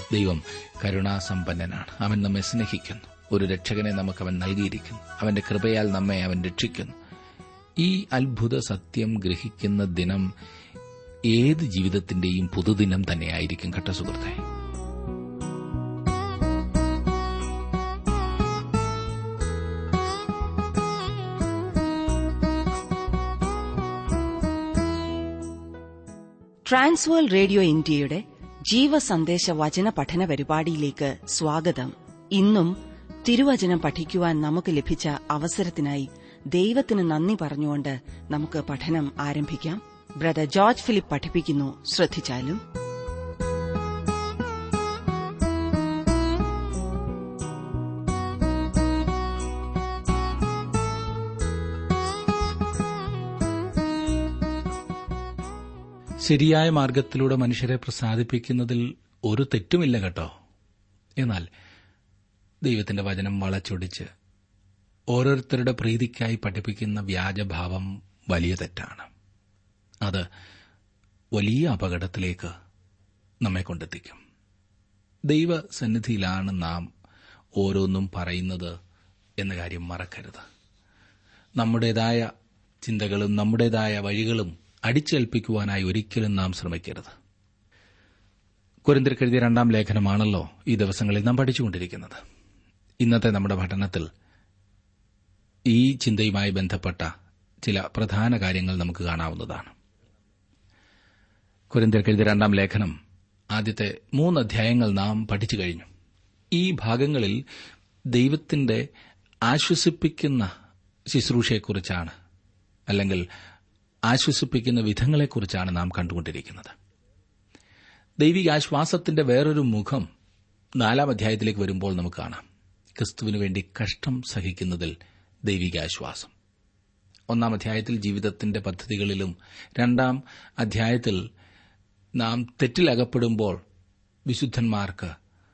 ദൈവം കരുണാസമ്പന്നനാണ് അവൻ നമ്മെ സ്നേഹിക്കുന്നു ഒരു രക്ഷകനെ നമുക്ക് അവൻ നൽകിയിരിക്കുന്നു അവന്റെ കൃപയാൽ നമ്മെ അവൻ രക്ഷിക്കുന്നു ഈ അത്ഭുത സത്യം ഗ്രഹിക്കുന്ന ദിനം ഏത് ജീവിതത്തിന്റെയും പുതുദിനം തന്നെയായിരിക്കും കേട്ട സുഹൃത്തെ ട്രാൻസ്വേൾ റേഡിയോ ഇന്ത്യയുടെ ജീവസന്ദേശ വചന പഠന പരിപാടിയിലേക്ക് സ്വാഗതം ഇന്നും തിരുവചനം പഠിക്കുവാൻ നമുക്ക് ലഭിച്ച അവസരത്തിനായി ദൈവത്തിന് നന്ദി പറഞ്ഞുകൊണ്ട് നമുക്ക് പഠനം ആരംഭിക്കാം ബ്രദർ ജോർജ് ഫിലിപ്പ് പഠിപ്പിക്കുന്നു ശ്രദ്ധിച്ചാലും ശരിയായ മാർഗത്തിലൂടെ മനുഷ്യരെ പ്രസാദിപ്പിക്കുന്നതിൽ ഒരു തെറ്റുമില്ല കേട്ടോ എന്നാൽ ദൈവത്തിന്റെ വചനം വളച്ചൊടിച്ച് ഓരോരുത്തരുടെ പ്രീതിക്കായി പഠിപ്പിക്കുന്ന വ്യാജഭാവം വലിയ തെറ്റാണ് അത് വലിയ അപകടത്തിലേക്ക് നമ്മെ കൊണ്ടെത്തിക്കും ദൈവസന്നിധിയിലാണ് നാം ഓരോന്നും പറയുന്നത് എന്ന കാര്യം മറക്കരുത് നമ്മുടേതായ ചിന്തകളും നമ്മുടേതായ വഴികളും അടിച്ചേൽപ്പിക്കുവാനായി ഒരിക്കലും നാം ശ്രമിക്കരുത് കുരിന്തിർക്കെഴുതിയ രണ്ടാം ലേഖനമാണല്ലോ ഈ ദിവസങ്ങളിൽ നാം പഠിച്ചുകൊണ്ടിരിക്കുന്നത് ഇന്നത്തെ നമ്മുടെ പഠനത്തിൽ ഈ ചിന്തയുമായി ബന്ധപ്പെട്ട ചില പ്രധാന കാര്യങ്ങൾ നമുക്ക് കാണാവുന്നതാണ് കുരിന്തിർക്കെഴുതിയ രണ്ടാം ലേഖനം ആദ്യത്തെ മൂന്ന് അധ്യായങ്ങൾ നാം പഠിച്ചു കഴിഞ്ഞു ഈ ഭാഗങ്ങളിൽ ദൈവത്തിന്റെ ആശ്വസിപ്പിക്കുന്ന ശുശ്രൂഷയെക്കുറിച്ചാണ് അല്ലെങ്കിൽ ആശ്വസിപ്പിക്കുന്ന വിധങ്ങളെക്കുറിച്ചാണ് നാം കണ്ടുകൊണ്ടിരിക്കുന്നത് ദൈവിക ആശ്വാസത്തിന്റെ വേറൊരു മുഖം നാലാം അധ്യായത്തിലേക്ക് വരുമ്പോൾ നമുക്ക് കാണാം ക്രിസ്തുവിനു വേണ്ടി കഷ്ടം സഹിക്കുന്നതിൽ ദൈവിക ആശ്വാസം ഒന്നാം അധ്യായത്തിൽ ജീവിതത്തിന്റെ പദ്ധതികളിലും രണ്ടാം അധ്യായത്തിൽ നാം തെറ്റിലകപ്പെടുമ്പോൾ വിശുദ്ധന്മാർക്ക്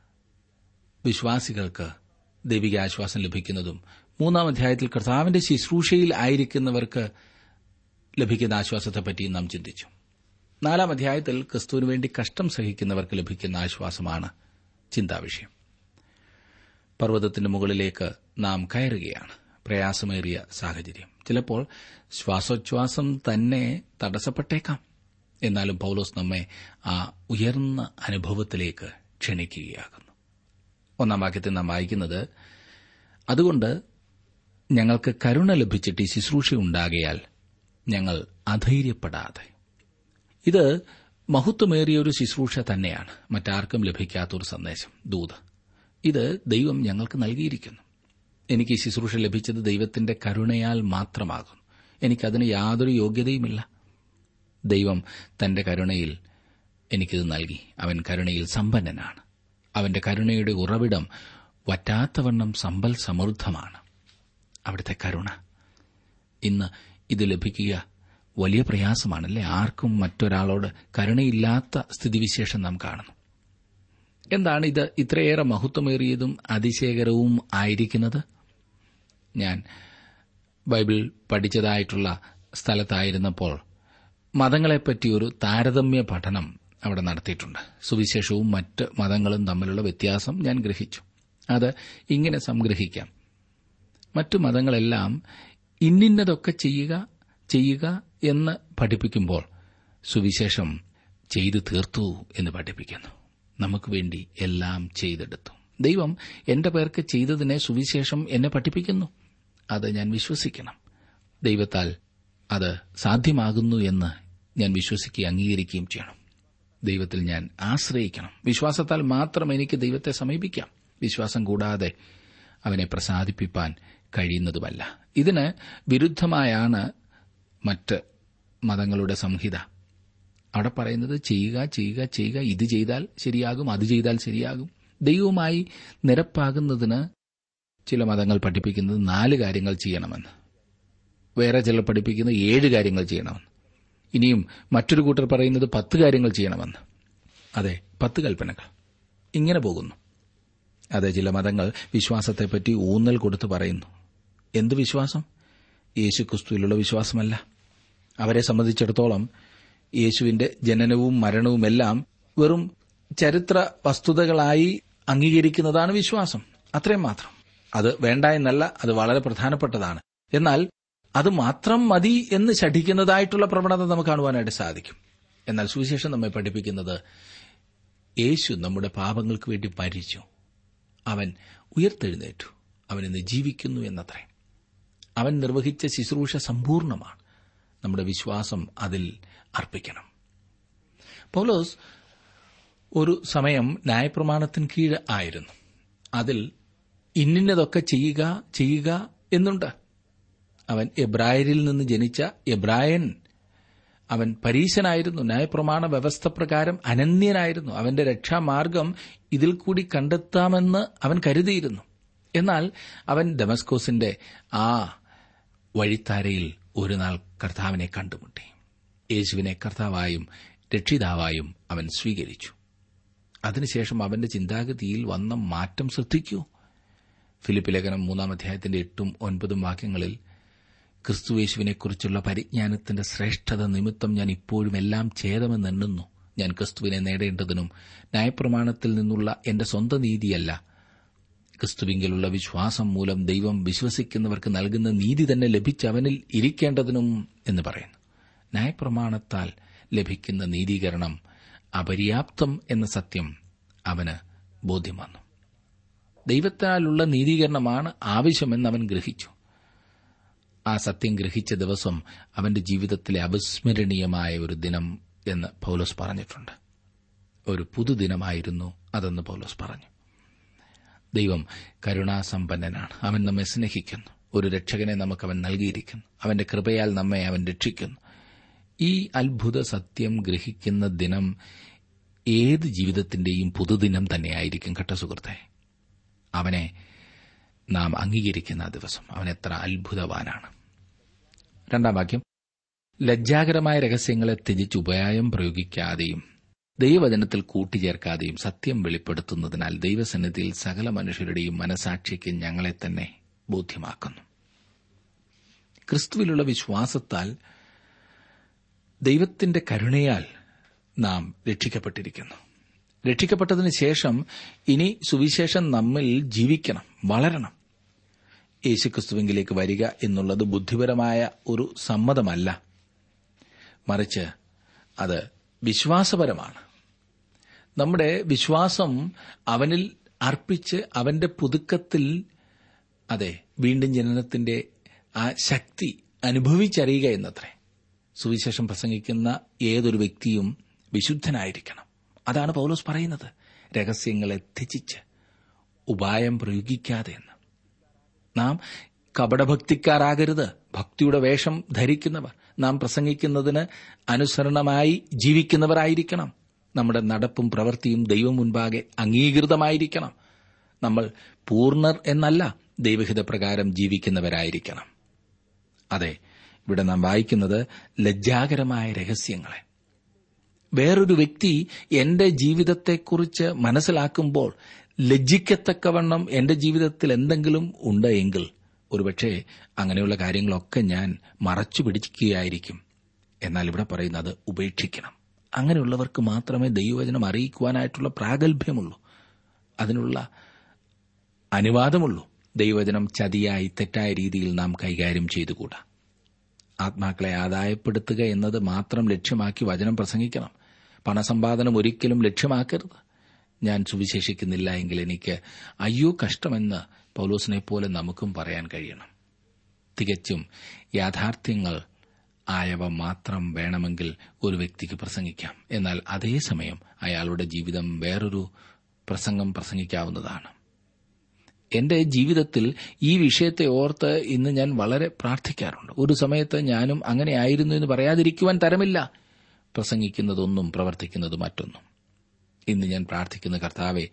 വിശ്വാസികൾക്ക് ദൈവിക ആശ്വാസം ലഭിക്കുന്നതും മൂന്നാം അധ്യായത്തിൽ കർത്താവിന്റെ ശുശ്രൂഷയിൽ ആയിരിക്കുന്നവർക്ക് ലഭിക്കുന്ന ആശ്വാസത്തെപ്പറ്റിയും നാം ചിന്തിച്ചു നാലാം അധ്യായത്തിൽ ക്രിസ്തുവിന് വേണ്ടി കഷ്ടം സഹിക്കുന്നവർക്ക് ലഭിക്കുന്ന ആശ്വാസമാണ് ചിന്താവിഷയം പർവ്വതത്തിന്റെ മുകളിലേക്ക് നാം കയറുകയാണ് പ്രയാസമേറിയ സാഹചര്യം ചിലപ്പോൾ ശ്വാസോച്ഛ്വാസം തന്നെ തടസ്സപ്പെട്ടേക്കാം എന്നാലും പൌലോസ് നമ്മെ ആ ഉയർന്ന അനുഭവത്തിലേക്ക് ക്ഷണിക്കുകയാകുന്നു ഒന്നാം വാക്യത്തിൽ നാം വായിക്കുന്നത് അതുകൊണ്ട് ഞങ്ങൾക്ക് കരുണ ലഭിച്ചിട്ട് ഈ ശുശ്രൂഷ ഉണ്ടാകയാൽ ഞങ്ങൾ അധൈര്യപ്പെടാതെ ഇത് മഹത്വമേറിയ ഒരു ശുശ്രൂഷ തന്നെയാണ് മറ്റാർക്കും ലഭിക്കാത്ത ഒരു സന്ദേശം ദൂത് ഇത് ദൈവം ഞങ്ങൾക്ക് നൽകിയിരിക്കുന്നു എനിക്ക് ഈ ശുശ്രൂഷ ലഭിച്ചത് ദൈവത്തിന്റെ കരുണയാൽ മാത്രമാകുന്നു എനിക്കതിന് യാതൊരു യോഗ്യതയുമില്ല ദൈവം തന്റെ കരുണയിൽ എനിക്കിത് നൽകി അവൻ കരുണയിൽ സമ്പന്നനാണ് അവന്റെ കരുണയുടെ ഉറവിടം വറ്റാത്തവണ്ണം സമ്പൽ സമൃദ്ധമാണ് അവിടുത്തെ കരുണ ഇന്ന് ഇത് ലഭിക്കുക വലിയ പ്രയാസമാണല്ലേ ആർക്കും മറ്റൊരാളോട് കരുണയില്ലാത്ത സ്ഥിതിവിശേഷം നാം കാണുന്നു എന്താണ് ഇത് ഇത്രയേറെ മഹത്വമേറിയതും അതിശയകരവും ആയിരിക്കുന്നത് ഞാൻ ബൈബിൾ പഠിച്ചതായിട്ടുള്ള സ്ഥലത്തായിരുന്നപ്പോൾ മതങ്ങളെപ്പറ്റി ഒരു താരതമ്യ പഠനം അവിടെ നടത്തിയിട്ടുണ്ട് സുവിശേഷവും മറ്റ് മതങ്ങളും തമ്മിലുള്ള വ്യത്യാസം ഞാൻ ഗ്രഹിച്ചു അത് ഇങ്ങനെ സംഗ്രഹിക്കാം മറ്റു മതങ്ങളെല്ലാം ഇന്നിന്നതൊക്കെ ചെയ്യുക ചെയ്യുക എന്ന് പഠിപ്പിക്കുമ്പോൾ സുവിശേഷം ചെയ്തു തീർത്തു എന്ന് പഠിപ്പിക്കുന്നു നമുക്ക് വേണ്ടി എല്ലാം ചെയ്തെടുത്തു ദൈവം എന്റെ പേർക്ക് ചെയ്തതിനെ സുവിശേഷം എന്നെ പഠിപ്പിക്കുന്നു അത് ഞാൻ വിശ്വസിക്കണം ദൈവത്താൽ അത് സാധ്യമാകുന്നു എന്ന് ഞാൻ വിശ്വസിക്കുകയും അംഗീകരിക്കുകയും ചെയ്യണം ദൈവത്തിൽ ഞാൻ ആശ്രയിക്കണം വിശ്വാസത്താൽ മാത്രം എനിക്ക് ദൈവത്തെ സമീപിക്കാം വിശ്വാസം കൂടാതെ അവനെ പ്രസാദിപ്പിക്കാൻ കഴിയുന്നതുമല്ല ഇതിന് വിരുദ്ധമായാണ് മറ്റ് മതങ്ങളുടെ സംഹിത അവിടെ പറയുന്നത് ചെയ്യുക ചെയ്യുക ചെയ്യുക ഇത് ചെയ്താൽ ശരിയാകും അത് ചെയ്താൽ ശരിയാകും ദൈവവുമായി നിരപ്പാകുന്നതിന് ചില മതങ്ങൾ പഠിപ്പിക്കുന്നത് നാല് കാര്യങ്ങൾ ചെയ്യണമെന്ന് വേറെ ചിലർ പഠിപ്പിക്കുന്നത് ഏഴ് കാര്യങ്ങൾ ചെയ്യണമെന്ന് ഇനിയും മറ്റൊരു കൂട്ടർ പറയുന്നത് പത്ത് കാര്യങ്ങൾ ചെയ്യണമെന്ന് അതെ പത്ത് കൽപ്പനകൾ ഇങ്ങനെ പോകുന്നു അതെ ചില മതങ്ങൾ വിശ്വാസത്തെപ്പറ്റി ഊന്നൽ കൊടുത്ത് പറയുന്നു എന്ത് വിശ്വാസം യേശു ക്രിസ്തുവിലുള്ള വിശ്വാസമല്ല അവരെ സംബന്ധിച്ചിടത്തോളം യേശുവിന്റെ ജനനവും മരണവുമെല്ലാം വെറും ചരിത്ര വസ്തുതകളായി അംഗീകരിക്കുന്നതാണ് വിശ്വാസം അത്രയും മാത്രം അത് വേണ്ട എന്നല്ല അത് വളരെ പ്രധാനപ്പെട്ടതാണ് എന്നാൽ അത് മാത്രം മതി എന്ന് ശഠിക്കുന്നതായിട്ടുള്ള പ്രവണത നമുക്ക് കാണുവാനായിട്ട് സാധിക്കും എന്നാൽ സുവിശേഷം നമ്മെ പഠിപ്പിക്കുന്നത് യേശു നമ്മുടെ പാപങ്ങൾക്ക് വേണ്ടി മരിച്ചു അവൻ ഉയർത്തെഴുന്നേറ്റു അവൻ ഇന്ന് ജീവിക്കുന്നു എന്നത്രേ അവൻ നിർവഹിച്ച ശുശ്രൂഷ സമ്പൂർണമാണ് നമ്മുടെ വിശ്വാസം അതിൽ അർപ്പിക്കണം പൗലോസ് ഒരു സമയം ന്യായപ്രമാണത്തിന് കീഴ് ആയിരുന്നു അതിൽ ഇന്നിന്നതൊക്കെ ചെയ്യുക ചെയ്യുക എന്നുണ്ട് അവൻ എബ്രായരിൽ നിന്ന് ജനിച്ച എബ്രായൻ അവൻ പരീശനായിരുന്നു ന്യായപ്രമാണ വ്യവസ്ഥ പ്രകാരം അനന്യനായിരുന്നു അവന്റെ രക്ഷാമാർഗം ഇതിൽ കൂടി കണ്ടെത്താമെന്ന് അവൻ കരുതിയിരുന്നു എന്നാൽ അവൻ ഡെമസ്കോസിന്റെ ആ വഴിത്താരയിൽ ഒരു നാൾ കർത്താവിനെ കണ്ടുമുട്ടി യേശുവിനെ കർത്താവായും രക്ഷിതാവായും അവൻ സ്വീകരിച്ചു അതിനുശേഷം അവന്റെ ചിന്താഗതിയിൽ വന്ന മാറ്റം ശ്രദ്ധിക്കൂ ഫിലിപ്പ് ലേഖനം മൂന്നാം അധ്യായത്തിന്റെ എട്ടും ഒൻപതും വാക്യങ്ങളിൽ ക്രിസ്തുവേശുവിനെക്കുറിച്ചുള്ള പരിജ്ഞാനത്തിന്റെ ശ്രേഷ്ഠത നിമിത്തം ഞാൻ ഇപ്പോഴും എല്ലാം ഛേദമെന്നെണ്ണുന്നു ഞാൻ ക്രിസ്തുവിനെ നേടേണ്ടതിനും ന്യായപ്രമാണത്തിൽ നിന്നുള്ള എന്റെ സ്വന്തം നീതിയല്ല ക്രിസ്തുവിങ്കിലുള്ള വിശ്വാസം മൂലം ദൈവം വിശ്വസിക്കുന്നവർക്ക് നൽകുന്ന നീതി തന്നെ ലഭിച്ച് അവനിൽ ഇരിക്കേണ്ടതിനും എന്ന് പറയുന്നു ന്യായപ്രമാണത്താൽ ലഭിക്കുന്ന നീതീകരണം അപര്യാപ്തം എന്ന സത്യം അവന് ബോധ്യം വന്നു ദൈവത്താലുള്ള നീതീകരണമാണ് ആവശ്യമെന്ന് അവൻ ഗ്രഹിച്ചു ആ സത്യം ഗ്രഹിച്ച ദിവസം അവന്റെ ജീവിതത്തിലെ അവിസ്മരണീയമായ ഒരു ദിനം എന്ന് പൗലോസ് പറഞ്ഞിട്ടുണ്ട് ഒരു പുതുദിനമായിരുന്നു അതെന്ന് പൗലോസ് പറഞ്ഞു ദൈവം കരുണാസമ്പന്നനാണ് അവൻ നമ്മെ സ്നേഹിക്കുന്നു ഒരു രക്ഷകനെ നമുക്ക് അവൻ നൽകിയിരിക്കുന്നു അവന്റെ കൃപയാൽ നമ്മെ അവൻ രക്ഷിക്കുന്നു ഈ അത്ഭുത സത്യം ഗ്രഹിക്കുന്ന ദിനം ഏത് ജീവിതത്തിന്റെയും പുതുദിനം തന്നെയായിരിക്കും കേട്ട സുഹൃത്തെ അവനെ നാം അംഗീകരിക്കുന്ന ആ ദിവസം അവൻ എത്ര അത്ഭുതവാനാണ് രണ്ടാം വാക്യം ലജ്ജാകരമായ രഹസ്യങ്ങളെ ത്യജിച്ച് ഉപായം പ്രയോഗിക്കാതെയും ദൈവവചനത്തിൽ കൂട്ടിച്ചേർക്കാതെയും സത്യം വെളിപ്പെടുത്തുന്നതിനാൽ ദൈവസന്നിധിയിൽ സകല മനുഷ്യരുടെയും മനസാക്ഷിക്ക് ഞങ്ങളെ തന്നെ ബോധ്യമാക്കുന്നു ക്രിസ്തുവിലുള്ള വിശ്വാസത്താൽ ദൈവത്തിന്റെ കരുണയാൽ നാം രക്ഷിക്കപ്പെട്ടിരിക്കുന്നു രക്ഷിക്കപ്പെട്ടതിന് ശേഷം ഇനി സുവിശേഷം നമ്മിൽ ജീവിക്കണം വളരണം യേശുക്രിസ്തുവിങ്കിലേക്ക് വരിക എന്നുള്ളത് ബുദ്ധിപരമായ ഒരു സമ്മതമല്ല മറിച്ച് അത് വിശ്വാസപരമാണ് നമ്മുടെ വിശ്വാസം അവനിൽ അർപ്പിച്ച് അവന്റെ പുതുക്കത്തിൽ അതെ വീണ്ടും ജനനത്തിന്റെ ആ ശക്തി അനുഭവിച്ചറിയുക എന്നത്രേ സുവിശേഷം പ്രസംഗിക്കുന്ന ഏതൊരു വ്യക്തിയും വിശുദ്ധനായിരിക്കണം അതാണ് പൗലോസ് പറയുന്നത് രഹസ്യങ്ങളെ ത്യജിച്ച് ഉപായം പ്രയോഗിക്കാതെ എന്ന് നാം കപടഭക്തിക്കാരാകരുത് ഭക്തിയുടെ വേഷം ധരിക്കുന്നവർ നാം പ്രസംഗിക്കുന്നതിന് അനുസരണമായി ജീവിക്കുന്നവരായിരിക്കണം നമ്മുടെ നടപ്പും പ്രവൃത്തിയും ദൈവം മുൻപാകെ അംഗീകൃതമായിരിക്കണം നമ്മൾ പൂർണ്ണർ എന്നല്ല ദൈവഹിത പ്രകാരം ജീവിക്കുന്നവരായിരിക്കണം അതെ ഇവിടെ നാം വായിക്കുന്നത് ലജ്ജാകരമായ രഹസ്യങ്ങളെ വേറൊരു വ്യക്തി എന്റെ ജീവിതത്തെക്കുറിച്ച് മനസ്സിലാക്കുമ്പോൾ ലജ്ജിക്കത്തക്കവണ്ണം എന്റെ ജീവിതത്തിൽ എന്തെങ്കിലും ഉണ്ട് എങ്കിൽ ഒരുപക്ഷെ അങ്ങനെയുള്ള കാര്യങ്ങളൊക്കെ ഞാൻ മറച്ചു പിടിക്കുകയായിരിക്കും എന്നാൽ ഇവിടെ പറയുന്നത് ഉപേക്ഷിക്കണം അങ്ങനെയുള്ളവർക്ക് മാത്രമേ ദൈവവചനം അറിയിക്കുവാനായിട്ടുള്ള പ്രാഗൽഭ്യമുള്ളൂ അതിനുള്ള അനുവാദമുള്ളൂ ദൈവവചനം ചതിയായി തെറ്റായ രീതിയിൽ നാം കൈകാര്യം ചെയ്തുകൂടാ ആത്മാക്കളെ ആദായപ്പെടുത്തുക എന്നത് മാത്രം ലക്ഷ്യമാക്കി വചനം പ്രസംഗിക്കണം പണസമ്പാദനം ഒരിക്കലും ലക്ഷ്യമാക്കരുത് ഞാൻ സുവിശേഷിക്കുന്നില്ല എങ്കിൽ എനിക്ക് അയ്യോ കഷ്ടമെന്ന് പൗലോസിനെ പോലെ നമുക്കും പറയാൻ കഴിയണം തികച്ചും യാഥാർത്ഥ്യങ്ങൾ ആയവ മാത്രം വേണമെങ്കിൽ ഒരു വ്യക്തിക്ക് പ്രസംഗിക്കാം എന്നാൽ അതേസമയം അയാളുടെ ജീവിതം വേറൊരു പ്രസംഗം പ്രസംഗിക്കാവുന്നതാണ് എന്റെ ജീവിതത്തിൽ ഈ വിഷയത്തെ ഓർത്ത് ഇന്ന് ഞാൻ വളരെ പ്രാർത്ഥിക്കാറുണ്ട് ഒരു സമയത്ത് ഞാനും അങ്ങനെ ആയിരുന്നു എന്ന് പറയാതിരിക്കുവാൻ തരമില്ല പ്രസംഗിക്കുന്നതൊന്നും പ്രവർത്തിക്കുന്നത് മറ്റൊന്നും ഇന്ന് ഞാൻ പ്രാർത്ഥിക്കുന്ന കർത്താവെ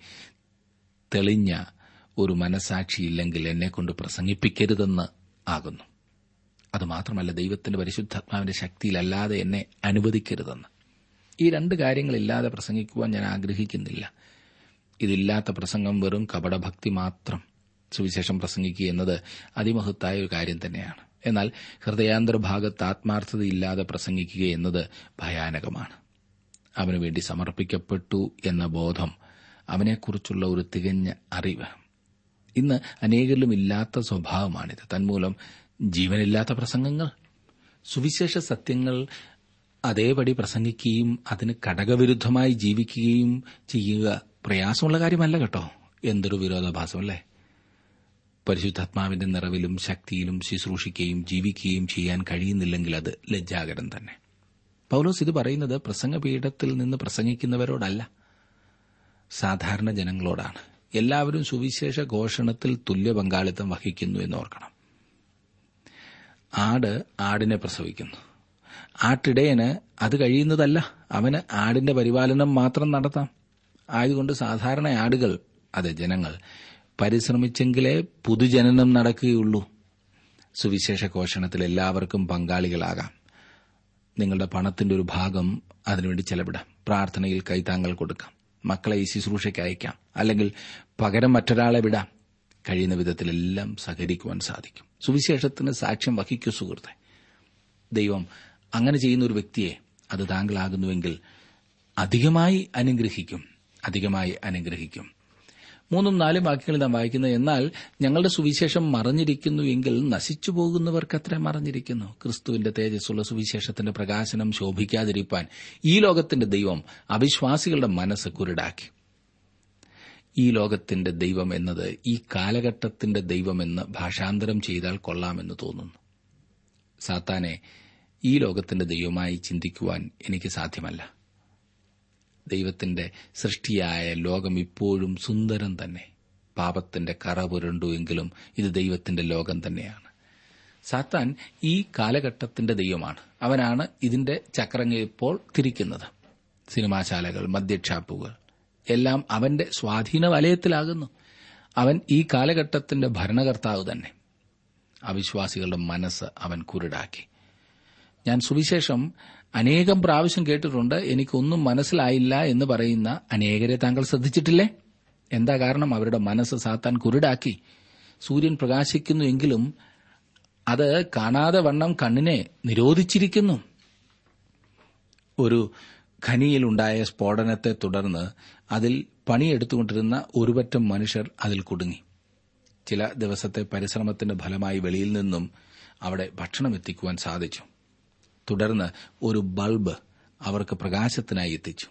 തെളിഞ്ഞ ഒരു മനസാക്ഷിയില്ലെങ്കിൽ എന്നെക്കൊണ്ട് പ്രസംഗിപ്പിക്കരുതെന്ന് ആകുന്നു അതുമാത്രമല്ല ദൈവത്തിന്റെ പരിശുദ്ധാത്മാവിന്റെ ശക്തിയിലല്ലാതെ എന്നെ അനുവദിക്കരുതെന്ന് ഈ രണ്ട് കാര്യങ്ങളില്ലാതെ പ്രസംഗിക്കുവാൻ ഞാൻ ആഗ്രഹിക്കുന്നില്ല ഇതില്ലാത്ത പ്രസംഗം വെറും കപടഭക്തി മാത്രം സുവിശേഷം പ്രസംഗിക്കുക എന്നത് അതിമഹത്തായ ഒരു കാര്യം തന്നെയാണ് എന്നാൽ ഹൃദയാന്തര ഭാഗത്ത് ആത്മാർത്ഥതയില്ലാതെ പ്രസംഗിക്കുക എന്നത് ഭയാനകമാണ് അവന് വേണ്ടി സമർപ്പിക്കപ്പെട്ടു എന്ന ബോധം അവനെക്കുറിച്ചുള്ള ഒരു തികഞ്ഞ അറിവ് ഇന്ന് അനേകരിലും ഇല്ലാത്ത സ്വഭാവമാണിത് തന്മൂലം ജീവനില്ലാത്ത പ്രസംഗങ്ങൾ സുവിശേഷ സത്യങ്ങൾ അതേപടി പ്രസംഗിക്കുകയും അതിന് ഘടകവിരുദ്ധമായി ജീവിക്കുകയും ചെയ്യുക പ്രയാസമുള്ള കാര്യമല്ല കേട്ടോ എന്തൊരു വിരോധാഭാസമല്ലേ പരിശുദ്ധാത്മാവിന്റെ നിറവിലും ശക്തിയിലും ശുശ്രൂഷിക്കുകയും ജീവിക്കുകയും ചെയ്യാൻ കഴിയുന്നില്ലെങ്കിൽ അത് ലജ്ജാകരം തന്നെ പൗലോസ് ഇത് പറയുന്നത് പ്രസംഗപീഠത്തിൽ നിന്ന് പ്രസംഗിക്കുന്നവരോടല്ല സാധാരണ ജനങ്ങളോടാണ് എല്ലാവരും സുവിശേഷ ഘോഷണത്തിൽ തുല്യ പങ്കാളിത്തം വഹിക്കുന്നു എന്ന് ഓർക്കണം ആട് ആടിനെ പ്രസവിക്കുന്നു ആട്ടിടയന് അത് കഴിയുന്നതല്ല അവന് ആടിന്റെ പരിപാലനം മാത്രം നടത്താം ആയതുകൊണ്ട് സാധാരണ ആടുകൾ അതെ ജനങ്ങൾ പരിശ്രമിച്ചെങ്കിലേ പുതുജനനം നടക്കുകയുള്ളൂ സുവിശേഷ ഘോഷണത്തിൽ എല്ലാവർക്കും പങ്കാളികളാകാം നിങ്ങളുടെ പണത്തിന്റെ ഒരു ഭാഗം അതിനുവേണ്ടി ചെലവിടാം പ്രാർത്ഥനയിൽ കൈത്താങ്ങൾ കൊടുക്കാം മക്കളെ ഈ ശുശ്രൂഷയ്ക്ക് അയക്കാം അല്ലെങ്കിൽ പകരം മറ്റൊരാളെ വിടാം കഴിയുന്ന വിധത്തിലെല്ലാം സഹകരിക്കുവാൻ സാധിക്കും സുവിശേഷത്തിന് സാക്ഷ്യം വഹിക്കൂ സുഹൃത്തെ ദൈവം അങ്ങനെ ചെയ്യുന്ന ഒരു വ്യക്തിയെ അത് താങ്കളാകുന്നുവെങ്കിൽ അധികമായി അനുഗ്രഹിക്കും അധികമായി അനുഗ്രഹിക്കും മൂന്നും നാലും വാക്യങ്ങൾ നാം വായിക്കുന്നത് എന്നാൽ ഞങ്ങളുടെ സുവിശേഷം മറഞ്ഞിരിക്കുന്നു എങ്കിൽ നശിച്ചു പോകുന്നവർക്കത്ര മറഞ്ഞിരിക്കുന്നു ക്രിസ്തുവിന്റെ തേജസ്സുള്ള സുവിശേഷത്തിന്റെ പ്രകാശനം ശോഭിക്കാതിരിക്കാൻ ഈ ലോകത്തിന്റെ ദൈവം അവിശ്വാസികളുടെ മനസ്സ് കുരുടാക്കി ഈ ലോകത്തിന്റെ ദൈവം എന്നത് ഈ കാലഘട്ടത്തിന്റെ ദൈവമെന്ന് ഭാഷാന്തരം ചെയ്താൽ കൊള്ളാമെന്ന് തോന്നുന്നു സാത്താനെ ഈ ലോകത്തിന്റെ ദൈവമായി ചിന്തിക്കുവാൻ എനിക്ക് സാധ്യമല്ല ദൈവത്തിന്റെ സൃഷ്ടിയായ ലോകം ഇപ്പോഴും സുന്ദരം തന്നെ പാപത്തിന്റെ കറ പുരണ്ടു എങ്കിലും ഇത് ദൈവത്തിന്റെ ലോകം തന്നെയാണ് സാത്താൻ ഈ കാലഘട്ടത്തിന്റെ ദൈവമാണ് അവനാണ് ഇതിന്റെ ചക്രങ്ങൾ ഇപ്പോൾ തിരിക്കുന്നത് സിനിമാശാലകൾ മദ്യഷാപ്പുകൾ എല്ലാം അവന്റെ സ്വാധീന വലയത്തിലാകുന്നു അവൻ ഈ കാലഘട്ടത്തിന്റെ ഭരണകർത്താവ് തന്നെ അവിശ്വാസികളുടെ മനസ്സ് അവൻ കുരുടാക്കി ഞാൻ സുവിശേഷം അനേകം പ്രാവശ്യം കേട്ടിട്ടുണ്ട് എനിക്കൊന്നും മനസ്സിലായില്ല എന്ന് പറയുന്ന അനേകരെ താങ്കൾ ശ്രദ്ധിച്ചിട്ടില്ലേ എന്താ കാരണം അവരുടെ മനസ്സ് സാത്താൻ കുരുടാക്കി സൂര്യൻ പ്രകാശിക്കുന്നു എങ്കിലും അത് കാണാതെ വണ്ണം കണ്ണിനെ നിരോധിച്ചിരിക്കുന്നു ഒരു ഖനിയിലുണ്ടായ സ്ഫോടനത്തെ തുടർന്ന് അതിൽ പണിയെടുത്തുകൊണ്ടിരുന്ന ഒരുപറ്റം മനുഷ്യർ അതിൽ കുടുങ്ങി ചില ദിവസത്തെ പരിശ്രമത്തിന്റെ ഫലമായി വെളിയിൽ നിന്നും അവിടെ ഭക്ഷണം എത്തിക്കുവാൻ സാധിച്ചു തുടർന്ന് ഒരു ബൾബ് അവർക്ക് പ്രകാശത്തിനായി എത്തിച്ചു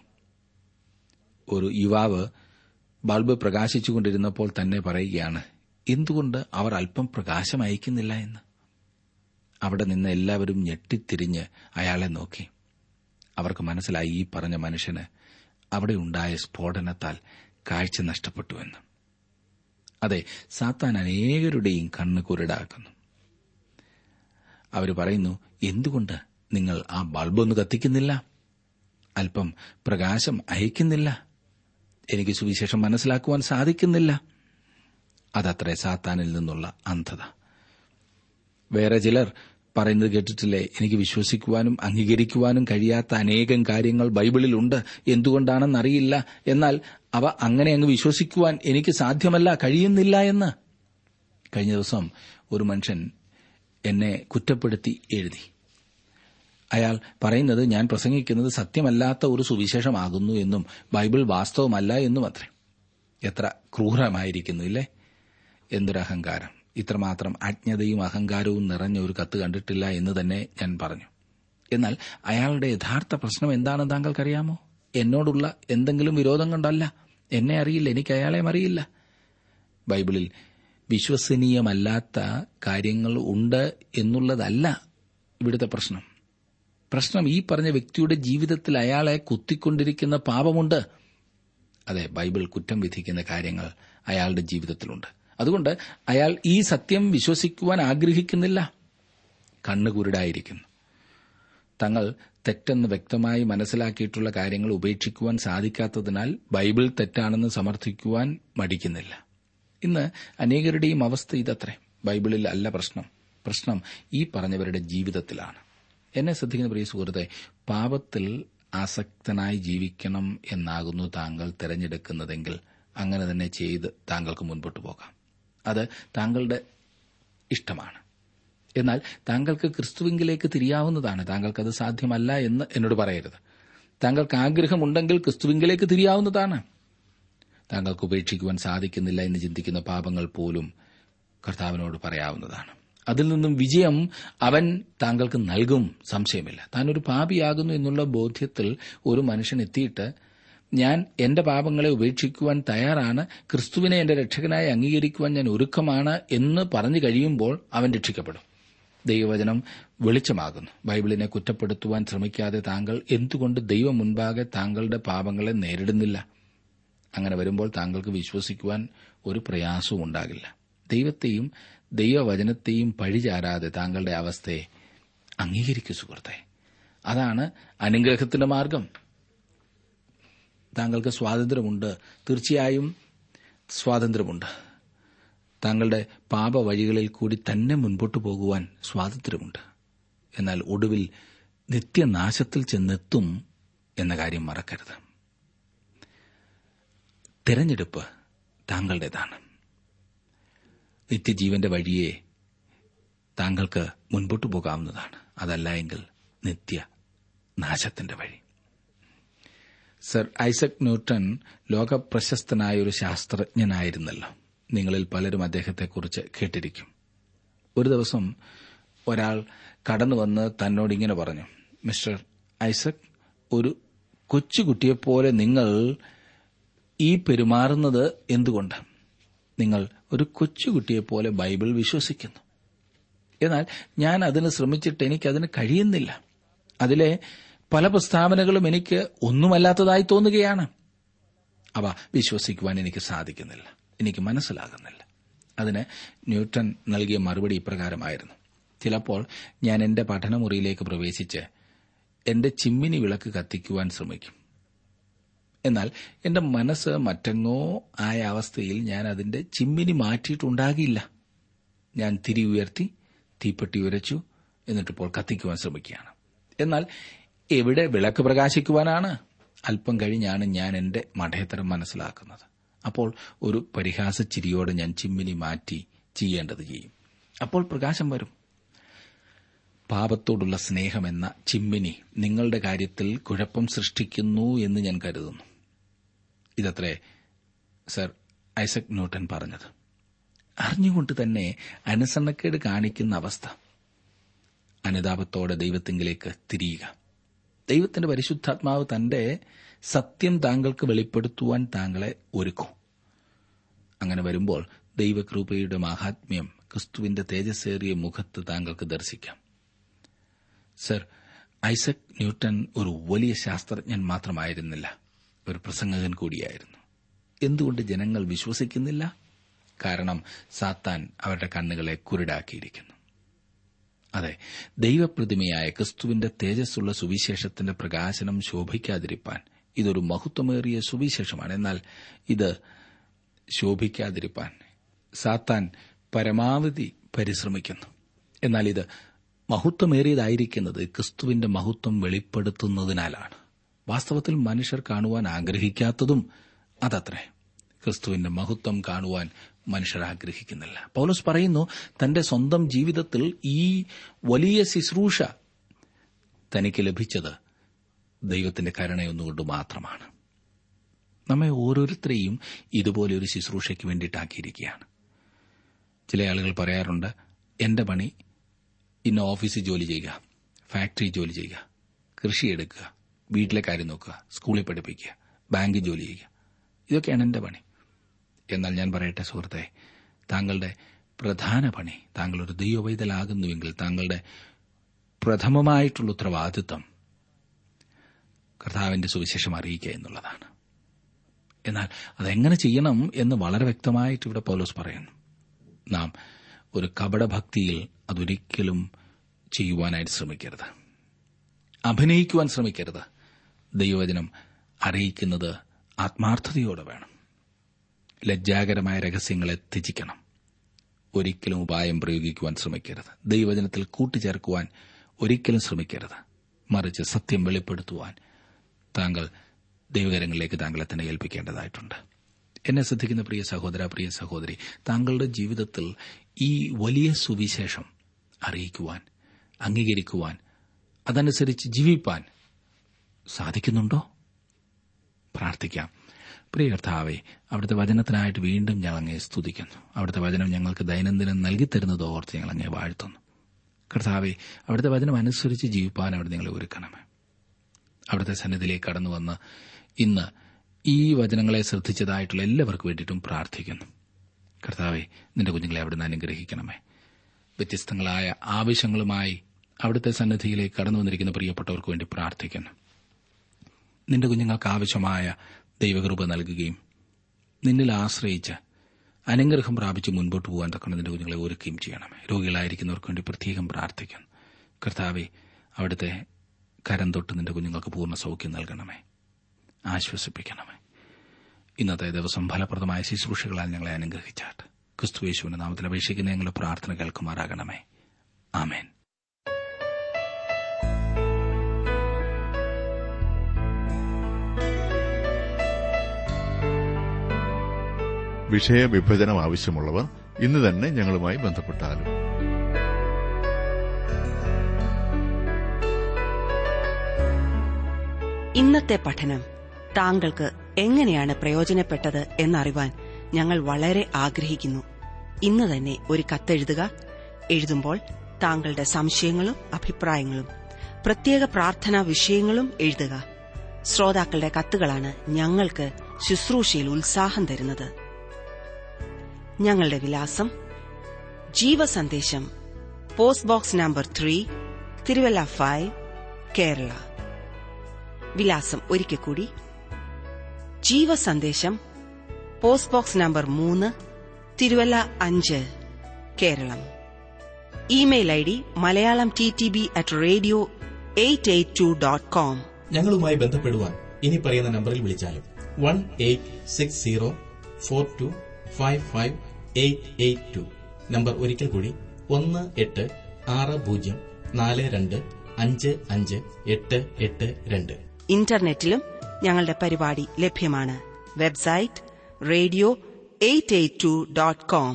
ഒരു യുവാവ് ബൾബ് പ്രകാശിച്ചുകൊണ്ടിരുന്നപ്പോൾ തന്നെ പറയുകയാണ് എന്തുകൊണ്ട് അവർ അല്പം പ്രകാശം അയക്കുന്നില്ല എന്ന് അവിടെ നിന്ന് എല്ലാവരും ഞെട്ടിത്തിരിഞ്ഞ് അയാളെ നോക്കി അവർക്ക് മനസ്സിലായി ഈ പറഞ്ഞ മനുഷ്യന് അവിടെ ഉണ്ടായ സ്ഫോടനത്താൽ കാഴ്ച നഷ്ടപ്പെട്ടുവെന്ന് അതെ സാത്താൻ അനേകരുടെയും കണ്ണ് കുരുടാക്കുന്നു അവർ പറയുന്നു എന്തുകൊണ്ട് നിങ്ങൾ ആ ബൾബൊന്ന് കത്തിക്കുന്നില്ല അല്പം പ്രകാശം അയക്കുന്നില്ല എനിക്ക് സുവിശേഷം മനസ്സിലാക്കുവാൻ സാധിക്കുന്നില്ല അതത്രേ സാത്താനിൽ നിന്നുള്ള അന്ധത വേറെ ചിലർ പറയുന്നത് കേട്ടിട്ടില്ലേ എനിക്ക് വിശ്വസിക്കുവാനും അംഗീകരിക്കുവാനും കഴിയാത്ത അനേകം കാര്യങ്ങൾ ബൈബിളിലുണ്ട് എന്തുകൊണ്ടാണെന്നറിയില്ല എന്നാൽ അവ അങ്ങനെ അങ്ങ് വിശ്വസിക്കുവാൻ എനിക്ക് സാധ്യമല്ല കഴിയുന്നില്ല എന്ന് കഴിഞ്ഞ ദിവസം ഒരു മനുഷ്യൻ എന്നെ കുറ്റപ്പെടുത്തി എഴുതി അയാൾ പറയുന്നത് ഞാൻ പ്രസംഗിക്കുന്നത് സത്യമല്ലാത്ത ഒരു സുവിശേഷമാകുന്നു എന്നും ബൈബിൾ വാസ്തവമല്ല എന്നും അത്രേ എത്ര ക്രൂരമായിരിക്കുന്നു ഇല്ലേ എന്തൊരു അഹങ്കാരം ഇത്രമാത്രം അജ്ഞതയും അഹങ്കാരവും നിറഞ്ഞ ഒരു കത്ത് കണ്ടിട്ടില്ല എന്ന് തന്നെ ഞാൻ പറഞ്ഞു എന്നാൽ അയാളുടെ യഥാർത്ഥ പ്രശ്നം എന്താണെന്ന് താങ്കൾക്കറിയാമോ എന്നോടുള്ള എന്തെങ്കിലും വിരോധം കൊണ്ടല്ല എന്നെ അറിയില്ല എനിക്ക് അയാളെ അറിയില്ല ബൈബിളിൽ വിശ്വസനീയമല്ലാത്ത കാര്യങ്ങൾ ഉണ്ട് എന്നുള്ളതല്ല ഇവിടുത്തെ പ്രശ്നം പ്രശ്നം ഈ പറഞ്ഞ വ്യക്തിയുടെ ജീവിതത്തിൽ അയാളെ കുത്തിക്കൊണ്ടിരിക്കുന്ന പാപമുണ്ട് അതെ ബൈബിൾ കുറ്റം വിധിക്കുന്ന കാര്യങ്ങൾ അയാളുടെ ജീവിതത്തിലുണ്ട് അതുകൊണ്ട് അയാൾ ഈ സത്യം വിശ്വസിക്കുവാൻ ആഗ്രഹിക്കുന്നില്ല കണ്ണുകുരുടായിരിക്കുന്നു തങ്ങൾ തെറ്റെന്ന് വ്യക്തമായി മനസ്സിലാക്കിയിട്ടുള്ള കാര്യങ്ങൾ ഉപേക്ഷിക്കുവാൻ സാധിക്കാത്തതിനാൽ ബൈബിൾ തെറ്റാണെന്ന് സമർത്ഥിക്കുവാൻ മടിക്കുന്നില്ല ഇന്ന് അനേകരുടെയും അവസ്ഥ ഇതത്രേ ബൈബിളിൽ അല്ല പ്രശ്നം പ്രശ്നം ഈ പറഞ്ഞവരുടെ ജീവിതത്തിലാണ് എന്നെ ശ്രദ്ധിക്കുന്ന പ്രിയ സുഹൃത്തെ പാപത്തിൽ ആസക്തനായി ജീവിക്കണം എന്നാകുന്നു താങ്കൾ തിരഞ്ഞെടുക്കുന്നതെങ്കിൽ അങ്ങനെ തന്നെ ചെയ്ത് താങ്കൾക്ക് മുൻപോട്ട് പോകാം അത് താങ്കളുടെ ഇഷ്ടമാണ് എന്നാൽ താങ്കൾക്ക് ക്രിസ്തുവിങ്കിലേക്ക് തിരിയാവുന്നതാണ് താങ്കൾക്കത് സാധ്യമല്ല എന്ന് എന്നോട് പറയരുത് താങ്കൾക്ക് ആഗ്രഹമുണ്ടെങ്കിൽ ക്രിസ്തുവിങ്കിലേക്ക് തിരിയാവുന്നതാണ് താങ്കൾക്ക് ഉപേക്ഷിക്കുവാൻ സാധിക്കുന്നില്ല എന്ന് ചിന്തിക്കുന്ന പാപങ്ങൾ പോലും കർത്താവിനോട് പറയാവുന്നതാണ് അതിൽ നിന്നും വിജയം അവൻ താങ്കൾക്ക് നൽകും സംശയമില്ല താൻ ഒരു പാപിയാകുന്നു എന്നുള്ള ബോധ്യത്തിൽ ഒരു മനുഷ്യൻ എത്തിയിട്ട് ഞാൻ എന്റെ പാപങ്ങളെ ഉപേക്ഷിക്കുവാൻ തയ്യാറാണ് ക്രിസ്തുവിനെ എന്റെ രക്ഷകനായി അംഗീകരിക്കുവാൻ ഞാൻ ഒരുക്കമാണ് എന്ന് പറഞ്ഞു കഴിയുമ്പോൾ അവൻ രക്ഷിക്കപ്പെടും ദൈവവചനം വെളിച്ചമാകുന്നു ബൈബിളിനെ കുറ്റപ്പെടുത്തുവാൻ ശ്രമിക്കാതെ താങ്കൾ എന്തുകൊണ്ട് ദൈവം മുൻപാകെ താങ്കളുടെ പാപങ്ങളെ നേരിടുന്നില്ല അങ്ങനെ വരുമ്പോൾ താങ്കൾക്ക് വിശ്വസിക്കുവാൻ ഒരു പ്രയാസവും ഉണ്ടാകില്ല ദൈവത്തെയും ദൈവവചനത്തെയും പഴിചാരാതെ താങ്കളുടെ അവസ്ഥയെ അംഗീകരിക്കൂ സുഹൃത്തെ അതാണ് അനുഗ്രഹത്തിന്റെ മാർഗം താങ്കൾക്ക് സ്വാതന്ത്ര്യമുണ്ട് തീർച്ചയായും സ്വാതന്ത്ര്യമുണ്ട് താങ്കളുടെ പാപവഴികളിൽ കൂടി തന്നെ മുൻപോട്ടു പോകുവാൻ സ്വാതന്ത്ര്യമുണ്ട് എന്നാൽ ഒടുവിൽ നിത്യനാശത്തിൽ ചെന്നെത്തും എന്ന കാര്യം മറക്കരുത് തെരഞ്ഞെടുപ്പ് താങ്കളുടേതാണ് നിത്യജീവന്റെ വഴിയെ താങ്കൾക്ക് മുൻപോട്ടു പോകാവുന്നതാണ് അതല്ല എങ്കിൽ നിത്യ നാശത്തിന്റെ വഴി സർ ഐസക് ന്യൂട്ടൺ ലോകപ്രശസ്തനായ ഒരു ശാസ്ത്രജ്ഞനായിരുന്നല്ലോ നിങ്ങളിൽ പലരും അദ്ദേഹത്തെക്കുറിച്ച് കേട്ടിരിക്കും ഒരു ദിവസം ഒരാൾ കടന്നുവന്ന് തന്നോട് ഇങ്ങനെ പറഞ്ഞു മിസ്റ്റർ ഐസക് ഒരു കൊച്ചുകുട്ടിയെപ്പോലെ നിങ്ങൾ ഈ പെരുമാറുന്നത് എന്തുകൊണ്ട് നിങ്ങൾ ഒരു കൊച്ചുകുട്ടിയെപ്പോലെ ബൈബിൾ വിശ്വസിക്കുന്നു എന്നാൽ ഞാൻ അതിന് ശ്രമിച്ചിട്ട് എനിക്കതിന് കഴിയുന്നില്ല അതിലെ പല പ്രസ്താവനകളും എനിക്ക് ഒന്നുമല്ലാത്തതായി തോന്നുകയാണ് അവ വിശ്വസിക്കുവാൻ എനിക്ക് സാധിക്കുന്നില്ല എനിക്ക് മനസ്സിലാകുന്നില്ല അതിന് ന്യൂട്ടൺ നൽകിയ മറുപടി ഇപ്രകാരമായിരുന്നു ചിലപ്പോൾ ഞാൻ എന്റെ പഠനമുറിയിലേക്ക് പ്രവേശിച്ച് എന്റെ ചിമ്മിനി വിളക്ക് കത്തിക്കുവാൻ ശ്രമിക്കും എന്നാൽ എന്റെ മനസ്സ് മറ്റെങ്ങോ ആയ അവസ്ഥയിൽ ഞാൻ അതിന്റെ ചിമ്മിനി മാറ്റിയിട്ടുണ്ടാകില്ല ഞാൻ തിരി ഉയർത്തി തീപ്പെട്ടി ഉരച്ചു എന്നിട്ടിപ്പോൾ കത്തിക്കുവാൻ ശ്രമിക്കുകയാണ് എന്നാൽ എവിടെ വിളക്ക് പ്രകാശിക്കുവാനാണ് അല്പം കഴിഞ്ഞാണ് ഞാൻ എന്റെ മഠയത്തരം മനസ്സിലാക്കുന്നത് അപ്പോൾ ഒരു പരിഹാസ ചിരിയോടെ ഞാൻ ചിമ്മിനി മാറ്റി ചെയ്യേണ്ടത് ചെയ്യും അപ്പോൾ പ്രകാശം വരും പാപത്തോടുള്ള സ്നേഹമെന്ന ചിമ്മിനി നിങ്ങളുടെ കാര്യത്തിൽ കുഴപ്പം സൃഷ്ടിക്കുന്നു എന്ന് ഞാൻ കരുതുന്നു ഇതത്രേ സർ ഐസക് ന്യൂട്ടൺ പറഞ്ഞത് അറിഞ്ഞുകൊണ്ട് തന്നെ അനുസരണക്കേട് കാണിക്കുന്ന അവസ്ഥ അനുതാപത്തോടെ ദൈവത്തിങ്കിലേക്ക് തിരിയുക ദൈവത്തിന്റെ പരിശുദ്ധാത്മാവ് തന്റെ സത്യം താങ്കൾക്ക് വെളിപ്പെടുത്തുവാൻ താങ്കളെ ഒരുക്കും അങ്ങനെ വരുമ്പോൾ ദൈവകൃപയുടെ മാഹാത്മ്യം ക്രിസ്തുവിന്റെ തേജസ്സേറിയ മുഖത്ത് താങ്കൾക്ക് ദർശിക്കാം സർ ഐസക് ന്യൂട്ടൺ ഒരു വലിയ ശാസ്ത്രജ്ഞൻ മാത്രമായിരുന്നില്ല ഒരു പ്രസംഗകൻ കൂടിയായിരുന്നു എന്തുകൊണ്ട് ജനങ്ങൾ വിശ്വസിക്കുന്നില്ല കാരണം സാത്താൻ അവരുടെ കണ്ണുകളെ കുരുടാക്കിയിരിക്കുന്നു അതെ ദൈവപ്രതിമയായ ക്രിസ്തുവിന്റെ തേജസ്സുള്ള സുവിശേഷത്തിന്റെ പ്രകാശനം ശോഭിക്കാതിരിപ്പാൻ ഇതൊരു മഹത്വമേറിയ സുവിശേഷമാണ് എന്നാൽ ഇത് ശോഭിക്കാതിരിപ്പാൻ സാത്താൻ പരമാവധി പരിശ്രമിക്കുന്നു എന്നാൽ ഇത് മഹത്വമേറിയതായിരിക്കുന്നത് ക്രിസ്തുവിന്റെ മഹത്വം വെളിപ്പെടുത്തുന്നതിനാലാണ് വാസ്തവത്തിൽ മനുഷ്യർ കാണുവാൻ ആഗ്രഹിക്കാത്തതും അതത്രേ ക്രിസ്തുവിന്റെ മഹത്വം കാണുവാൻ മനുഷ്യർ ആഗ്രഹിക്കുന്നില്ല പൗലോസ് പറയുന്നു തന്റെ സ്വന്തം ജീവിതത്തിൽ ഈ വലിയ ശുശ്രൂഷ തനിക്ക് ലഭിച്ചത് ദൈവത്തിന്റെ കരുണയൊന്നുകൊണ്ട് മാത്രമാണ് നമ്മെ ഓരോരുത്തരെയും ഇതുപോലെ ഒരു ശുശ്രൂഷയ്ക്ക് വേണ്ടിയിട്ടാക്കിയിരിക്കുകയാണ് ചില ആളുകൾ പറയാറുണ്ട് എന്റെ പണി ഇന്ന ഓഫീസിൽ ജോലി ചെയ്യുക ഫാക്ടറി ജോലി ചെയ്യുക കൃഷിയെടുക്കുക വീട്ടിലെ കാര്യം നോക്കുക സ്കൂളിൽ പഠിപ്പിക്കുക ബാങ്കിൽ ജോലി ചെയ്യുക ഇതൊക്കെയാണ് എന്റെ പണി എന്നാൽ ഞാൻ പറയട്ടെ സുഹൃത്തെ താങ്കളുടെ പ്രധാന പണി താങ്കൾ ഒരു ദൈവവൈതലാകുന്നുവെങ്കിൽ താങ്കളുടെ പ്രഥമമായിട്ടുള്ള ഉത്തരവാദിത്വം കർത്താവിന്റെ സുവിശേഷം അറിയിക്കുക എന്നുള്ളതാണ് എന്നാൽ അതെങ്ങനെ ചെയ്യണം എന്ന് വളരെ വ്യക്തമായിട്ട് ഇവിടെ പൗലോസ് പറയുന്നു നാം ഒരു കപടഭക്തിയിൽ അതൊരിക്കലും ചെയ്യുവാനായിട്ട് ശ്രമിക്കരുത് അഭിനയിക്കുവാൻ ശ്രമിക്കരുത് ദൈവവചനം അറിയിക്കുന്നത് ആത്മാർത്ഥതയോടെ വേണം ലജ്ജാകരമായ രഹസ്യങ്ങളെ ത്യജിക്കണം ഒരിക്കലും ഉപായം പ്രയോഗിക്കുവാൻ ശ്രമിക്കരുത് ദൈവവചനത്തിൽ കൂട്ടിച്ചേർക്കുവാൻ ഒരിക്കലും ശ്രമിക്കരുത് മറിച്ച് സത്യം വെളിപ്പെടുത്തുവാൻ താങ്കൾ ദൈവകരങ്ങളിലേക്ക് താങ്കളെ തന്നെ ഏൽപ്പിക്കേണ്ടതായിട്ടുണ്ട് എന്നെ ശ്രദ്ധിക്കുന്ന പ്രിയ സഹോദര പ്രിയ സഹോദരി താങ്കളുടെ ജീവിതത്തിൽ ഈ വലിയ സുവിശേഷം അറിയിക്കുവാൻ അംഗീകരിക്കുവാൻ അതനുസരിച്ച് ജീവിപ്പാൻ സാധിക്കുന്നുണ്ടോ പ്രാർത്ഥിക്കാം പ്രിയ കർത്താവെ അവിടുത്തെ വചനത്തിനായിട്ട് വീണ്ടും ഞങ്ങൾ അങ്ങേ സ്തുതിക്കുന്നു അവിടുത്തെ വചനം ഞങ്ങൾക്ക് ദൈനംദിനം നൽകിത്തരുന്നത് ഓർത്ത് ഞങ്ങൾ അങ്ങേ വാഴ്ത്തുന്നു കർത്താവെ അവിടുത്തെ വചനം അനുസരിച്ച് ജീവിപ്പാൻ അവിടെ നിങ്ങളെ ഒരുക്കണമേ അവിടുത്തെ സന്നിധിയിലേക്ക് കടന്നു വന്ന് ഇന്ന് ഈ വചനങ്ങളെ ശ്രദ്ധിച്ചതായിട്ടുള്ള എല്ലാവർക്കും വേണ്ടിയിട്ടും പ്രാർത്ഥിക്കുന്നു കർത്താവെ നിന്റെ കുഞ്ഞുങ്ങളെ അവിടുന്ന് അനുഗ്രഹിക്കണമേ വ്യത്യസ്തങ്ങളായ ആവശ്യങ്ങളുമായി അവിടുത്തെ സന്നിധിയിലേക്ക് കടന്നു വന്നിരിക്കുന്ന പ്രിയപ്പെട്ടവർക്ക് വേണ്ടി പ്രാർത്ഥിക്കുന്നു നിന്റെ കുഞ്ഞുങ്ങൾക്ക് ആവശ്യമായ ദൈവകൃപ നൽകുകയും നിന്നിൽ ആശ്രയിച്ച് അനുഗ്രഹം പ്രാപിച്ച് മുൻപോട്ട് പോകാൻ തക്കണം നിന്റെ കുഞ്ഞുങ്ങളെ ഒരുക്കുകയും ചെയ്യണമേ രോഗികളായിരിക്കുന്നവർക്ക് വേണ്ടി പ്രത്യേകം പ്രാർത്ഥിക്കുന്നു കർത്താവെ അവിടുത്തെ കരം തൊട്ട് നിന്റെ കുഞ്ഞുങ്ങൾക്ക് പൂർണ്ണ സൗഖ്യം നൽകണമേ ആശ്വസിപ്പിക്കണമേ ഇന്നത്തെ ദിവസം ഫലപ്രദമായ ശുശ്രൂഷകളാൽ ഞങ്ങളെ അനുഗ്രഹിച്ചാട്ട് ക്രിസ്തുവേശുവിന്റെ നാമത്തിൽ അപേക്ഷിക്കുന്ന ഞങ്ങളുടെ പ്രാർത്ഥന കേൾക്കുമാറാകണമേ ആമേൻ വിഷയവിഭജനം ആവശ്യമുള്ളവർ ഇന്ന് തന്നെ ഞങ്ങളുമായി ബന്ധപ്പെട്ടാലും ഇന്നത്തെ പഠനം താങ്കൾക്ക് എങ്ങനെയാണ് പ്രയോജനപ്പെട്ടത് എന്നറിവാൻ ഞങ്ങൾ വളരെ ആഗ്രഹിക്കുന്നു ഇന്ന് തന്നെ ഒരു കത്തെഴുതുക എഴുതുമ്പോൾ താങ്കളുടെ സംശയങ്ങളും അഭിപ്രായങ്ങളും പ്രത്യേക പ്രാർത്ഥനാ വിഷയങ്ങളും എഴുതുക ശ്രോതാക്കളുടെ കത്തുകളാണ് ഞങ്ങൾക്ക് ശുശ്രൂഷയിൽ ഉത്സാഹം തരുന്നത് ഞങ്ങളുടെ വിലാസം ജീവസന്ദേശം post box number three Thiruvalla five Kerala വിലാസം ഒരിക്കൽ കൂടി ജീവസന്ദേശം പോസ്റ്റ് ബോക്സ് നമ്പർ മൂന്ന് തിരുവല്ല അഞ്ച് Keralam email I D Malayalam T T B at radio eight eight two dot com ഞങ്ങളുമായി ബന്ധപ്പെടുവാൻ ഇനി പറയുന്ന നമ്പറിൽ വിളിച്ചാലും one eight six zero four two five five eight eight two number ഒരിക്കൽ കൂടി ഒന്ന് എട്ട് ആറ് പൂജ്യം നാല് രണ്ട് അഞ്ച് അഞ്ച് എട്ട് എട്ട് രണ്ട് ഇന്റർനെറ്റിലും ഞങ്ങളുടെ പരിപാടി ലഭ്യമാണ് website radio eight eight two dot com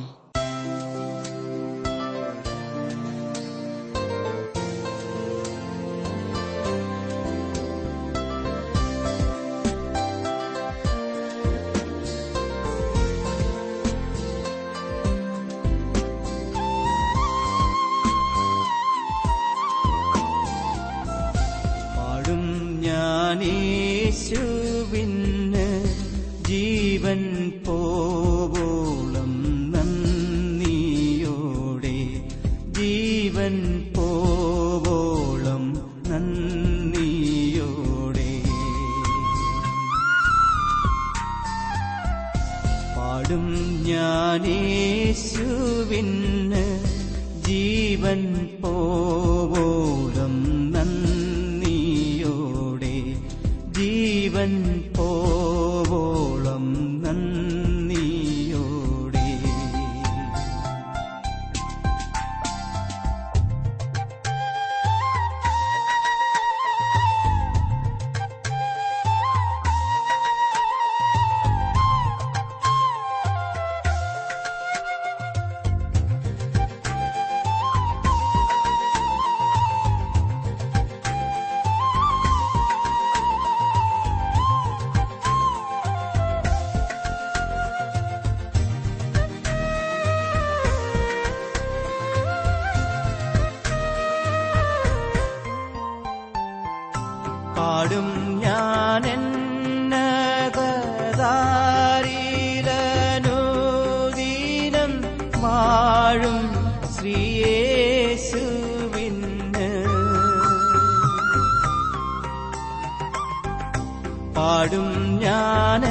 പാടും ഞാനേശുവിന് ജീവൻ പോവോളം നന്ദിയോടെ ജീവൻ പോവോളം നന്ദിയോടെ പാടും ഞാനേശുവിന് ജീവൻ പോവോളം നന്ദിയോടെ ജീവൻ പോവോളം നന്ദിയോടെ പാടും ഞാൻ എന്നകതാരിലനുദീനം വാഴും ശ്രീയേശുവിന് പാടും ഞാൻ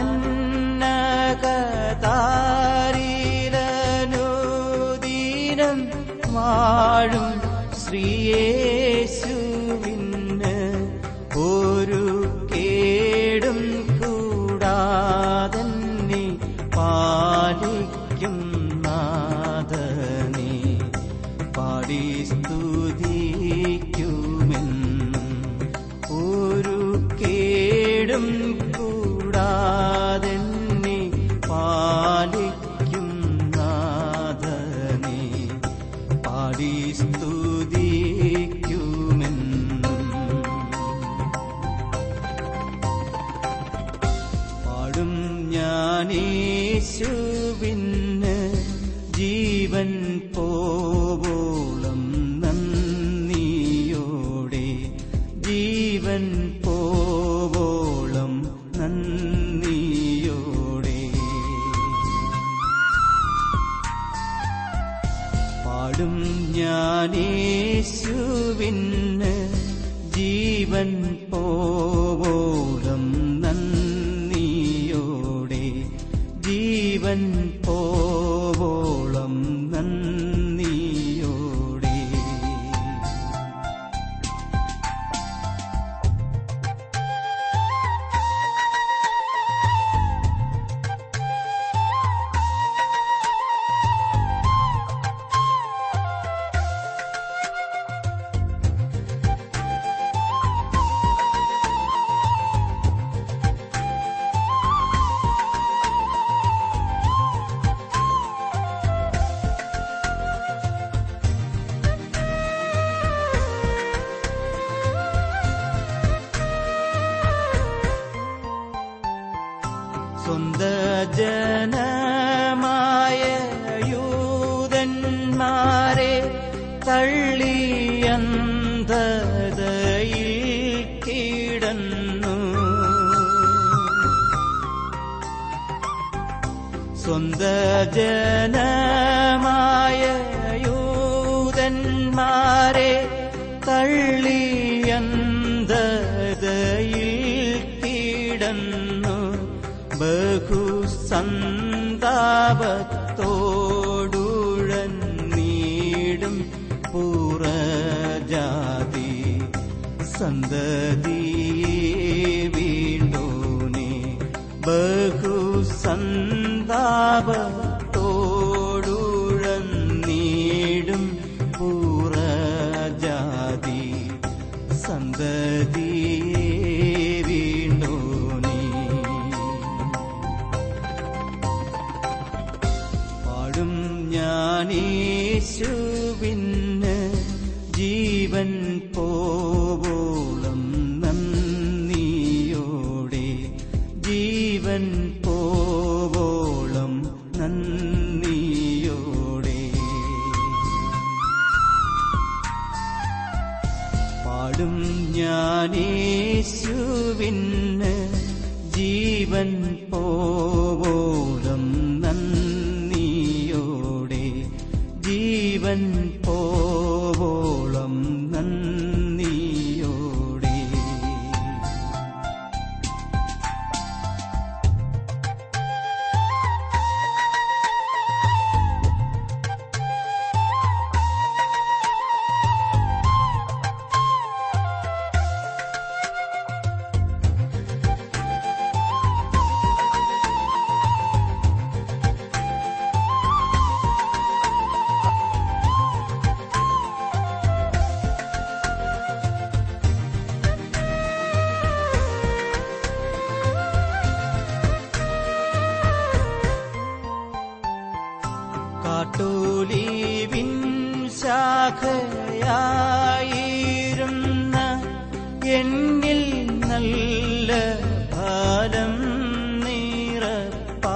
എന്നകതാരിലനുദീനം വാഴും ശ്രീയേശുവിന് ഒരു കേടും കൂടാതെന്നെ പാലിക്കും നാഥനെ പാടി സ്തുതിക്കുമെന്നും ഒരു കേടും കൂടാതെന്നെ പാലിക്കും നാഥനെ പാടി സ്തുതിക്കുമെന്നും ഞാനേശുവിന് ജീവൻ പോവോളം നന്ദിയോടെ ജീവൻ പോവോളം നന്ദിയോടെ സ്വന്ത ജനമായ യൂതന്മാരെ തള്ളിയന്തതയിൽ കിടന്നു സ്വന്ത ജനമായ യൂതന്മാരെ തള്ളിയന്തതയിൽ കിടന്നു ബഹുസന്താപത്തോടുഴന്നീടും പുറജാതി സന്തതി വീണ്ടോനെ ബഹുസന്താപത്തോടുഴന്നീടും പുറജാതി സന്തതി വീണ്ടോനെ പാടും ഞാനേശുവിന് ജീവൻ പോവോളം നന്ദിയോടെ ജീവൻ പോവോളം നന്ദിയോടെ പാടും ഞാനേശുവിന് ജീവൻ പോവോളം നന്ദിയോടെ ജീവൻ പോവോളം നന്ദിയോടെ കാട്ടൂലീവിൻ ശാഖയായിരുന്ന എന്നിൽ നല്ല ഫലം നിറപ്പാ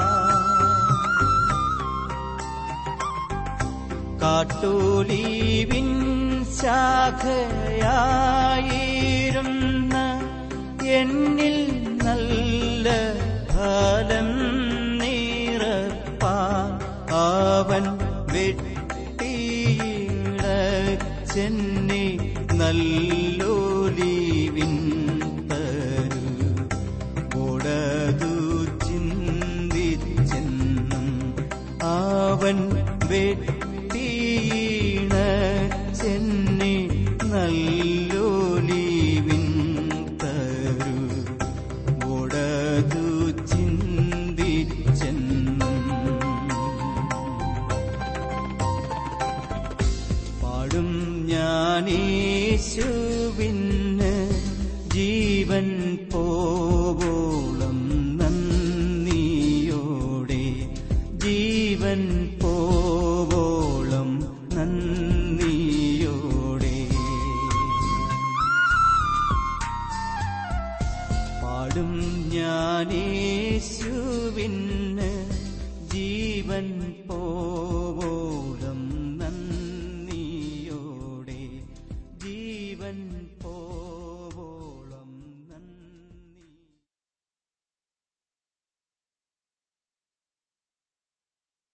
കാട്ടൂലീവിൻ ശാഖയായിരുന്ന എന്നിൽ നല്ല ഫലം നിറപ്പാൻ അവൻ വെട്ടിയിളച്ചെന്നെ നല്ലോലീവിൻ തരു ഒടതു ചിന്തിച്ചെന്നും അവൻ വെട്ടിയിണച്ചെന്നെ നല്ലോലീവിൻ തരു ഒടതു ചിന്തിച്ചെന്നും പാടും ഞാനേശുവിന് ജീവൻ പോവോളം നന്ദിയോടെ ജീവൻ പോവോളം നന്ദിയോടെ പാടും ഞാനേശുവിന് ജീവൻ പോവോ